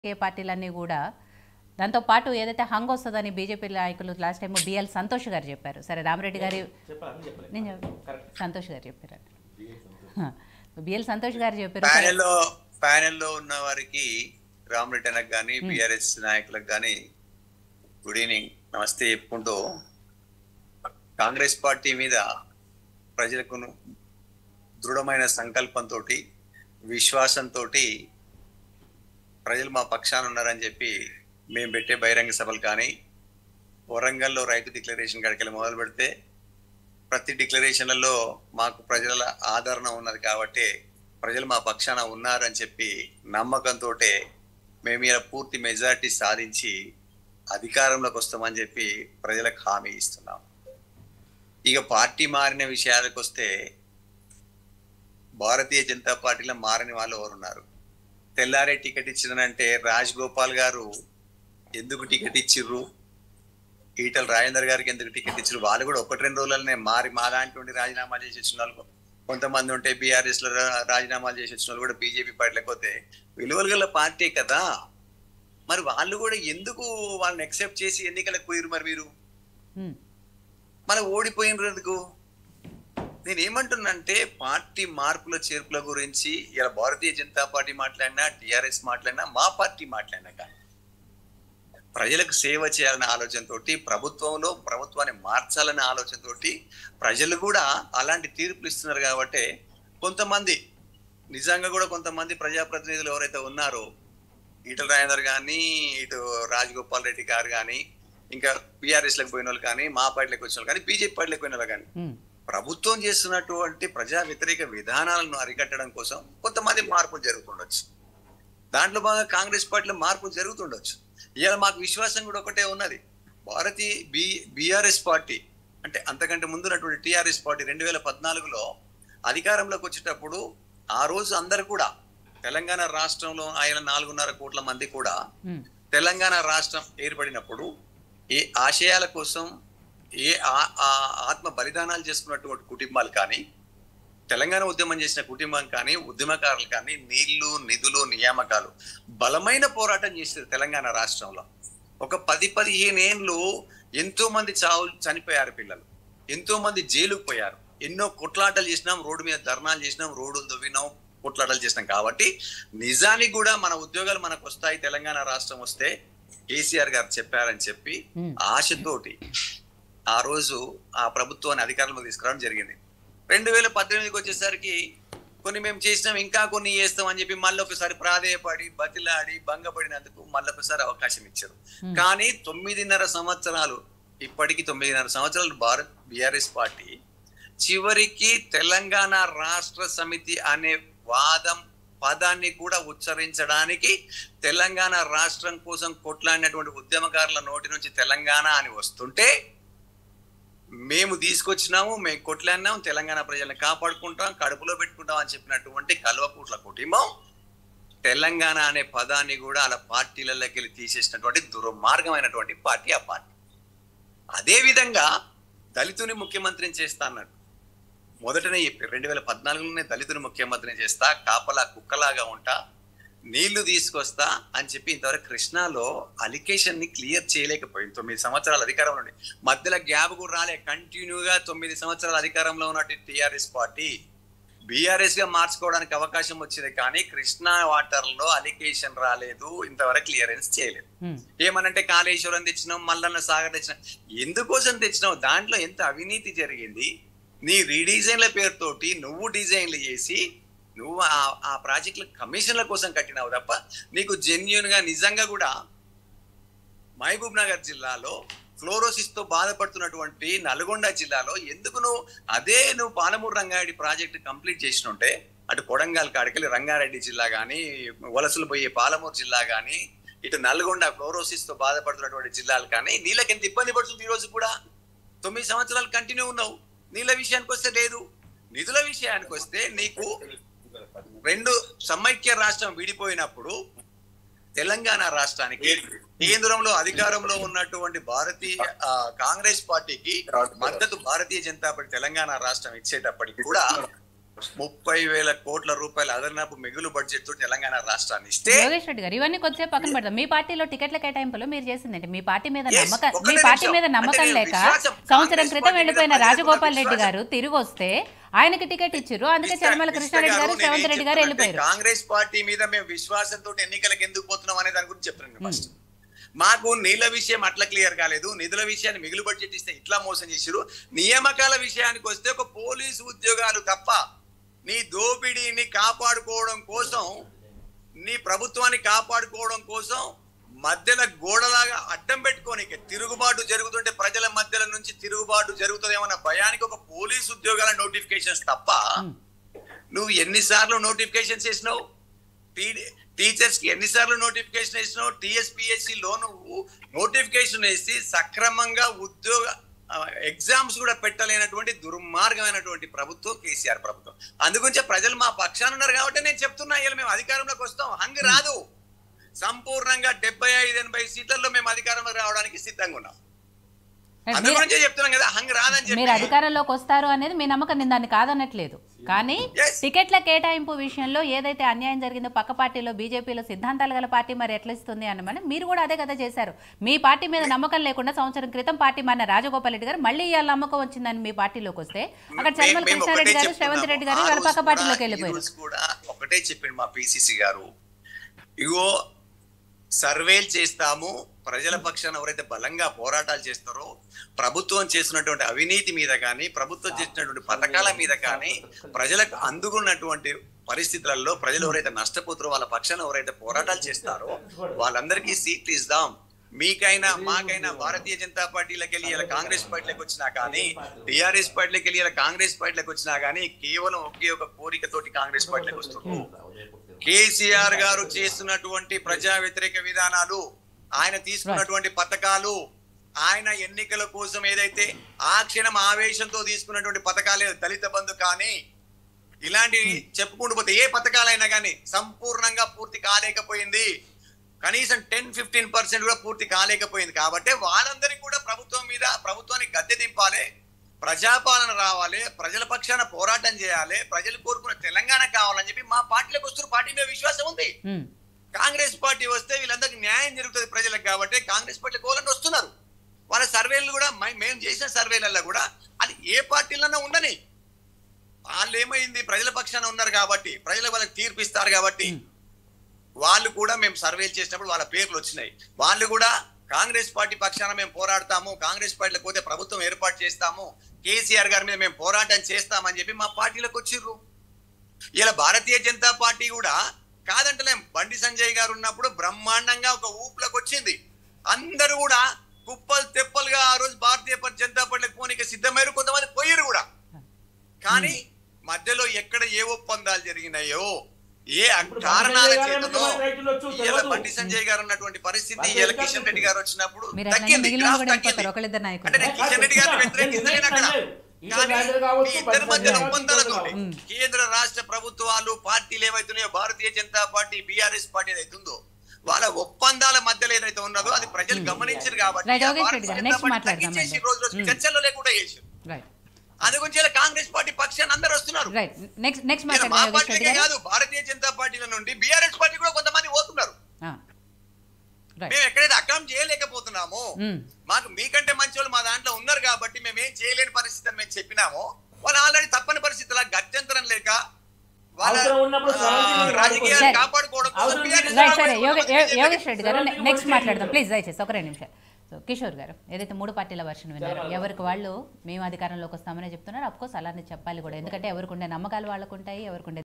ఏ పార్టీలన్నీ కూడా దాంతో పాటు ఏదైతే హంగ్ వస్తుందని బీజేపీ నాయకులు లాస్ట్ టైం బిఎల్ సంతోష్ గారు చెప్పారు సరే రామరెడ్డి గారి నేను చెప్ప- సంతోష్ గారు చెప్పారు బిఎల్ సంతోష్ గారు చెప్పారు సరే, ప్యానెల్లో ప్యానెల్లో ఉన్న వారికి రామరెడ్డి అన్నకు కానీ బిఆర్ఎస్ నాయకులకు కానీ గుడ్ ఈవినింగ్ నమస్తే చెప్పుకుంటూ కాంగ్రెస్ పార్టీ మీద ప్రజలకు దృఢమైన సంకల్పంతో విశ్వాసంతో ప్రజలు మా పక్షాన ఉన్నారని చెప్పి మేము పెట్టే బహిరంగ సభలు కానీ వరంగల్లో రైతు డిక్లరేషన్ కాడికి మొదలు పెడితే ప్రతి డిక్లరేషన్లలో మాకు ప్రజల ఆదరణ ఉన్నది కాబట్టి ప్రజలు మా పక్షాన ఉన్నారని చెప్పి నమ్మకంతో మేము ఇలా పూర్తి మెజారిటీ సాధించి అధికారంలోకి వస్తామని చెప్పి ప్రజలకు హామీ ఇస్తున్నాం ఇక పార్టీ మారిన విషయాలకు వస్తే భారతీయ జనతా పార్టీలో మారని వాళ్ళు ఎవరున్నారు తెల్లారే టికెట్ ఇచ్చినంటే రాజ్ గోపాల్ గారు ఎందుకు టికెట్ ఇచ్చిర్రు ఈటల రాజేందర్ గారికి ఎందుకు టికెట్ ఇచ్చారు వాళ్ళు కూడా ఒకటి రెండు రోజులనే మారి మా దాంట్లో ఉండి రాజీనామా చేసి వచ్చిన వాళ్ళు కొంతమంది ఉంటే బీఆర్ఎస్ లో రా- రాజీనామాలు చేసి వచ్చిన వాళ్ళు కూడా బీజేపీ పార్టీలోకి పోతే విలువలు గల పార్టీ కదా మరి వాళ్ళు కూడా ఎందుకు వాళ్ళని ఎక్సెప్ట్ చేసి ఎన్నికలకు పోయిరు మరి మీరు ఉమ్, మన ఓడిపోయినరు ఎందుకు నేను ఏమంటున్నంటే పార్టీ మార్పుల చేర్పుల గురించి ఇలా భారతీయ జనతా పార్టీ మాట్లాడినా టిఆర్ఎస్ మాట్లాడినా మా పార్టీ మాట్లాడినా కానీ ప్రజలకు సేవ చేయాలనే ఆలోచనతోటి ప్రభుత్వంలో ప్రభుత్వాన్ని మార్చాలనే ఆలోచనతోటి ప్రజలు కూడా అలాంటి తీర్పులు ఇస్తున్నారు కాబట్టి కొంతమంది నిజంగా కూడా కొంతమంది ప్రజాప్రతినిధులు ఎవరైతే ఉన్నారో ఈటల రాజేందర్ కానీ ఇటు రాజగోపాల్ రెడ్డి గారు కానీ ఇంకా బీఆర్ఎస్ లకు పోయిన వాళ్ళు కానీ మా పార్టీలకు వచ్చిన వాళ్ళు కానీ బీజేపీ పార్టీలకు పోయిన వాళ్ళు కానీ ఉమ్, ప్రభుత్వం చేస్తున్నటువంటి ప్రజా వ్యతిరేక విధానాలను అరికట్టడం కోసం కొంతమంది మార్పులు జరుగుతుండొచ్చు దాంట్లో భాగంగా కాంగ్రెస్ పార్టీలో మార్పులు జరుగుతుండొచ్చు ఇవాళ మాకు విశ్వాసం కూడా ఒకటే ఉన్నది భారతీయ బి బీఆర్ఎస్ పార్టీ అంటే అంతకంటే ముందున్నటువంటి టిఆర్ఎస్ పార్టీ రెండు వేల పద్నాలుగులో అధికారంలోకి వచ్చేటప్పుడు ఆ రోజు అందరు కూడా తెలంగాణ రాష్ట్రంలో ఆయన నాలుగున్నర కోట్ల మంది కూడా ఉమ్, తెలంగాణ రాష్ట్రం ఏర్పడినప్పుడు ఏ ఆశయాల కోసం ఏ ఆ- ఆ ఆత్మ బలిదానాలు చేసుకున్నటువంటి కుటుంబాలు కానీ తెలంగాణ ఉద్యమం చేసిన కుటుంబం కానీ ఉద్యమకారులు కానీ నీళ్లు నిధులు నియామకాలు బలమైన పోరాటం చేశారు తెలంగాణ రాష్ట్రంలో ఒక పది పదిహేను ఏళ్ళు ఎంతో మంది చావు చనిపోయారు పిల్లలు ఎంతో మంది జైలుకు పోయారు ఎన్నో కొట్లాటలు చేసినాం రోడ్డు మీద ధర్నాలు చేసినాం రోడ్డు దువ్వినాం కొట్లాటలు చేసినాం కాబట్టి నిజానికి కూడా మన ఉద్యోగాలు మనకు వస్తాయి తెలంగాణ రాష్ట్రం వస్తే కేసీఆర్ గారు చెప్పారని చెప్పి ఉమ్, ఆశతోటి ఆ రోజు ఆ ప్రభుత్వాన్ని అధికారంలోకి తీసుకురావడం జరిగింది రెండు వేల పద్దెనిమిదికి వచ్చేసరికి కొన్ని మేము చేసినాం ఇంకా కొన్ని చేస్తాం అని చెప్పి మళ్ళీ ఒకసారి ప్రాధేయపడి బతిలాడి భంగపడినందుకు మళ్ళీ ఒకసారి అవకాశం ఇచ్చారు Hmm. కానీ తొమ్మిదిన్నర సంవత్సరాలు ఇప్పటికి తొమ్మిదిన్నర సంవత్సరాలు భారత్ బిఆర్ఎస్ పార్టీ చివరికి తెలంగాణ రాష్ట్ర సమితి అనే వాదం పదాన్ని కూడా ఉచ్చరించడానికి తెలంగాణ రాష్ట్రం కోసం కొట్లాడినటువంటి ఉద్యమకారుల నోటి నుంచి తెలంగాణ అని వస్తుంటే మేము తీసుకొచ్చినాము మేము కొట్లాడినాం తెలంగాణ ప్రజల్ని కాపాడుకుంటాం కడుపులో పెట్టుకుంటాం అని చెప్పినటువంటి కల్వకూట్ల కుటుంబం తెలంగాణ అనే పదాన్ని కూడా అలా పార్టీలలోకి వెళ్ళి తీసేసినటువంటి దుర్మార్గమైనటువంటి పార్టీ ఆ పార్టీ అదే విధంగా దళితుని ముఖ్యమంత్రిని చేస్తా అన్నాడు మొదటనే చెప్పారు రెండు వేల పద్నాలుగులోనే దళితుని ముఖ్యమంత్రిని చేస్తా కాపలా కుక్కలాగా ఉంటా నీళ్లు తీసుకొస్తా అని చెప్పి ఇంతవరకు కృష్ణాలో అలికేషన్ ని క్లియర్ చేయలేకపోయింది తొమ్మిది సంవత్సరాల అధికారంలో ఉండి మధ్యలో గ్యాప్ కూడా రాలే కంటిన్యూగా తొమ్మిది సంవత్సరాల అధికారంలో ఉన్నట్టు టిఆర్ఎస్ పార్టీ బీఆర్ఎస్ గా మార్చుకోవడానికి అవకాశం వచ్చింది కానీ కృష్ణా వాటర్ లో అలికేషన్ రాలేదు ఇంతవరకు క్లియరెన్స్ చేయలేదు ఉమ్, ఏమనంటే కాళేశ్వరం తెచ్చినాం మల్లన్న సాగర్ తెచ్చినాం ఎందుకోసం తెచ్చినావు దాంట్లో ఎంత అవినీతి జరిగింది నీ రీడిజైన్ల పేరుతోటి నువ్వు డిజైన్లు చేసి నువ్వు ఆ ఆ ప్రాజెక్టుల కమిషన్ల కోసం కట్టినావు తప్ప నీకు జెన్యున్ గా నిజంగా కూడా మహబూబ్ నగర్ జిల్లాలో ఫ్లోరోసిస్ తో బాధపడుతున్నటువంటి నల్గొండ జిల్లాలో ఎందుకు నువ్వు అదే నువ్వు పాలమూరు రంగారెడ్డి ప్రాజెక్ట్ కంప్లీట్ చేసినుంటే అటు కొడంగల్ కాడికెళ్ళి రంగారెడ్డి జిల్లా కానీ వలసలు పోయే పాలమూరు జిల్లా కానీ ఇటు నల్గొండ ఫ్లోరోసిస్ తో బాధపడుతున్నటువంటి జిల్లాలు కానీ నీళ్ళకి ఎంత ఇబ్బంది పడుతుంది ఈ రోజు కూడా తొమ్మిది సంవత్సరాలు కంటిన్యూ ఉన్నావు నీళ్ళ విషయానికి వస్తే లేదు నిధుల విషయానికి వస్తే నీకు రెండు సమైక్య రాష్ట్రం విడిపోయినప్పుడు తెలంగాణ రాష్ట్రానికి కేంద్రంలో అధికారంలో ఉన్నటువంటి భారతీయ ఆ, కాంగ్రెస్ పార్టీకి మద్దతు భారతీయ జనతా పార్టీ తెలంగాణ రాష్ట్రం ఇచ్చేటప్పటికి కూడా ముప్పై వేల కోట్ల రూపాయల అదనపు మిగులు బడ్జెట్ తో తెలంగాణ రాష్ట్రాన్ని ఇస్తే యోగేష్ రెడ్డి గారు ఇవన్నీ కొద్దిసేపు పక్కన పెడదాం మీ పార్టీలో టికెట్ల కేటాయింపులో మీరు చేసిందంటే మీ పార్టీ మీద Yes, నమ్మకం ఒక్క మీ పార్టీ నిమిషం. మీద అంటే నమ్మకం నేను లేక విశ్వాసం, సంవత్సరం కాంగ్రెస్ క్రితం పార్టీ మీద వెళ్ళిపోయిన ప్రజలకు రాజగోపాల్ రెడ్డి విశ్వాసం. గారు తిరిగి వస్తే ఆయనకి టికెట్ ఇచ్చారు అందుకే మిస్టర్- చర్మల మిస్టర్ కృష్ణారెడ్డి గారు నేను రేవంత్ ఏం రెడ్డి గారు చెప్తున్నా అంటే వెళ్ళిపోయారు కాంగ్రెస్ పార్టీ మీద మేము విశ్వాసంతో ఎన్నికలకు ఎందుకు పోతున్నాం అనే దాని గురించి చెప్తున్నాను ఫస్ట్ మాకు నీళ్ళ విషయం అట్లా క్లియర్ కాలేదు నిధుల విషయాన్ని మిగులు బడ్జెట్ ఇస్తే ఇట్లా మోసం చేసిరు నియామకాల విషయానికి వస్తే ఒక పోలీసు ఉద్యోగాలు తప్ప నీ దోపిడీని కాపాడుకోవడం కోసం నీ ప్రభుత్వాన్ని కాపాడుకోవడం కోసం మధ్యలో గోడలాగా అడ్డం పెట్టుకోనికి తిరుగుబాటు జరుగుతుంటే ప్రజల మధ్యలో నుంచి తిరుగుబాటు జరుగుతుందేమన్న భయానికి ఒక పోలీస్ ఉద్యోగాల నోటిఫికేషన్స్ తప్ప నువ్వు ఎన్నిసార్లు నోటిఫికేషన్స్ చేసినావు టీచర్స్ కి ఎన్నిసార్లు నోటిఫికేషన్ వేసినావు టీఎస్పిఎస్సి లో నువ్వు నోటిఫికేషన్ వేసి సక్రమంగా ఉద్యోగ ఎగ్జామ్స్ కూడా పెట్టలేనటువంటి దుర్మార్గమైనటువంటి ప్రభుత్వం కేసీఆర్ ప్రభుత్వం అందుగురించే ప్రజలు మా పక్షాన ఉన్నారు కాబట్టి నేను చెప్తున్నా ఇలా మేము అధికారంలోకి వస్తాం హంగ్ రాదు సంపూర్ణంగా డెబ్బై ఐదు ఎనభై సీట్లలో మేము అధికారంలోకి రావడానికి సిద్ధంగా ఉన్నాం అందు మీరు గురించే చెప్తున్నాం కదా హంగ్ రాదని మీరు చెప్పి అధికారంలోకి వస్తారు అనేది మీ నమ్మకం నేను దాన్ని కాదనట్లేదు కానీ Yes. టికెట్ల కేటాయింపు విషయంలో ఏదైతే అన్యాయం జరిగిందో పక్క పార్టీలో బీజేపీలో సిద్ధాంతాలు గల పార్టీ మరి ఎట్లా ఇస్తుంది అనమని మీరు కూడా అదే కదా చేశారు మీ పార్టీ మీద నమ్మకం లేకుండా సంవత్సరం క్రితం పార్టీ మన రాజగోపాల్ రెడ్డి గారు మళ్ళీ ఇవాళ నమ్మకం వచ్చిందని మీ పార్టీలోకి వస్తే అక్కడ చల్మల మేము- మేము కృష్ణారెడ్డి ఒకటే గారు రేవంత్ రెడ్డి గారు చెప్తున్నాము. వాళ్ళ ఆ పక్క రోజు పార్టీలోకి కూడా, ఈ వెళ్ళిపోయారు రోజు కూడా ఒకటే చెప్పిండు మా పిసిసి గారు ఇగో సర్వేలు చేస్తాము ప్రజల పక్షాన ఎవరైతే బలంగా పోరాటాలు చేస్తారో ప్రభుత్వం చేసినటువంటి అవినీతి మీద కానీ ప్రభుత్వం చేసినటువంటి పథకాల మీద కానీ ప్రజలకు అందుకున్నటువంటి పరిస్థితులలో ప్రజలు ఎవరైతే నష్టపోతారో వాళ్ళ పక్షాన ఎవరైతే పోరాటాలు చేస్తారో వాళ్ళందరికీ సీట్లు ఇద్దాం మీకైనా మాకైనా భారతీయ జనతా పార్టీలోకి వెళ్ళి ఇలా కాంగ్రెస్ పార్టీలోకి వచ్చినా కానీ టిఆర్ఎస్ పార్టీలోకి వెళ్ళి ఇలా కాంగ్రెస్ పార్టీలోకి వచ్చినా కానీ కేవలం ఒకే ఒక కోరికతోటి కాంగ్రెస్ పార్టీలోకి వస్తున్నారు కేసీఆర్ గారు చేస్తున్నటువంటి ప్రజా వ్యతిరేక విధానాలు ఆయన తీసుకున్నటువంటి పథకాలు ఆయన ఎన్నికల కోసం ఏదైతే ఆ క్షణం ఆవేశంతో తీసుకున్నటువంటి పథకాలే దళిత బంధు కానీ ఇలాంటివి చెప్పుకుంటూ పోతే ఏ పథకాలైనా కానీ సంపూర్ణంగా పూర్తి కాలేకపోయింది కనీసం టెన్ ఫిఫ్టీన్ పర్సెంట్ కూడా పూర్తి కాలేకపోయింది కాబట్టి వాళ్ళందరికీ కూడా ప్రభుత్వం మీద ప్రభుత్వాన్ని గద్దె దింపాలి ప్రజాపాలన రావాలి ప్రజల పక్షాన పోరాటం చేయాలి ప్రజలు కోరుకున్న తెలంగాణ కావాలని చెప్పి మా పార్టీలకు వస్తున్న పార్టీ మీద విశ్వాసం ఉంది ఉమ్. కాంగ్రెస్ పార్టీ వస్తే వీళ్ళందరికీ న్యాయం జరుగుతుంది ప్రజలకు కాబట్టి కాంగ్రెస్ పార్టీ కోలండి వస్తున్నారు వాళ్ళ సర్వేలు కూడా మై- మేము చేసిన సర్వేలలో కూడా అది ఏ పార్టీలన్నా ఉండని వాళ్ళు ఏమైంది ప్రజల పక్షాన ఉన్నారు కాబట్టి ప్రజలు వాళ్ళకి తీర్పు ఇస్తారు కాబట్టి వాళ్ళు కూడా మేము సర్వేలు చేసినప్పుడు వాళ్ళ పేర్లు వచ్చినాయి వాళ్ళు కూడా కాంగ్రెస్ పార్టీ పక్షాన మేము పోరాడతాము కాంగ్రెస్ పార్టీలకు పోతే ప్రభుత్వం ఏర్పాటు చేస్తాము కేసీఆర్ గారి మీద మేము పోరాటం చేస్తామని చెప్పి మా పార్టీలకు వచ్చిర్రు ఇలా భారతీయ జనతా పార్టీ కూడా కాదంటలేం బండి సంజయ్ గారు ఉన్నప్పుడు బ్రహ్మాండంగా ఒక ఊపులకు వచ్చింది అందరూ కూడా కుప్పలు తెప్పలుగా ఆ రోజు భారతీయ ప- జనతా పార్టీలకు పోనీకి సిద్ధమయ్యారు కొంతమంది పోయారు కూడా కానీ మధ్యలో ఎక్కడ ఏ ఒప్పందాలు జరిగినాయో ఏ ఇప్పుడు కారణాల బండి సంజయ్ గారు చేతనో ఏమంటున్నారు రైతులు వచ్చి ఇలా తెలియదు. బండి సంజయ్ గారు ఉన్నటువంటి పరిస్థితి వాళ్ళు ఇలా ఎట్లా కిషన్ రెడ్డి గారు వచ్చినప్పుడు మీరు అట్లనే తగ్గింది మిగిలిన గ్రాఫ్ కూడా వెళ్ళిపోతారు తగ్గింది ఒకళ్ళిద్దరు నాయకులు అంటే నేను కిషన్ రెడ్డి గారిని వ్యతిరేకిస్తలేను అక్కడ కానీ ఈ ఇద్దరి మధ్యన ఒప్పందాలతో కేంద్ర రాష్ట్ర ప్రభుత్వాలు పార్టీలు ఏవైతున్నాయో భారతీయ జనతా పార్టీ బీఆర్ఎస్ పార్టీ ఏదైతే ఉందో వాళ్ళ ఒప్పందాల మధ్యలో ఏదైతే ఉన్నదో అది ప్రజలు గమనించారు కాబట్టి Right, ఆ యోగేష్ భారతీయ రెడ్డి గారు, జనతా next పార్టీ మాట్లాడదాం తగ్గించేసి అండి. రోజు రోజు Hmm. చర్చల్లో లేకుండా చేసారు రైట్ అందు గురించి ఇలా కాంగ్రెస్ పార్టీ పక్షాన్ని అందరూ వస్తున్నారు రైట్ నెక్స్ట్ నెక్స్ట్ ఇలా మా మాట్లాడండి యోగేష్ రెడ్డి పార్టీకే గారు కాదు భారతీయ జనతా పార్టీల నుండి బీఆర్ఎస్ పార్టీ కూడా కొంతమంది పోతున్నారు ఆ. రైట్ మేము ఎక్కడైతే అకౌంట్ చేయలేకపోతున్నామో ఉమ్. మాకు మీకంటే మంచి వాళ్ళు మా దాంట్లో ఉన్నారు కాబట్టి మేము ఏం చేయలేని పరిస్థితి అని మేము చెప్పినామో వాళ్ళు ఆల్రెడీ తప్పని పరిస్థితుల గత్యంతరం లేక వాళ్ళ అవసరం ఉన్నప్పుడు ఆ, స్వరాజ్యం రాజకీయాలు సరే. కాపాడుకోవడం కోసం అవసరం BRS రైట్ సరే వాళ్ళు యోగ కొంతమంది యో- చేశారు. యోగేష్ రెడ్డి గారు ఎవరికి నెక్స్ట్ ఓటు మాట్లాడదాం చేయలేదు. ప్లీజ్ దయచేసి ఒక రెండు నిమిషాలు సో కిషోర్ గారు ఏదైతే మూడు పార్టీల వర్షన్ విన్నారు ఎవరికి వాళ్ళు మేము అధికారంలోకి వస్తామని చెప్తున్నారు అఫ్కోర్స్ అలానే చెప్పాలి కూడా ఎందుకంటే ఎవరికి ఉండే నమ్మకాలు వాళ్ళకు ఉంటాయి ఎవరికి ఉండే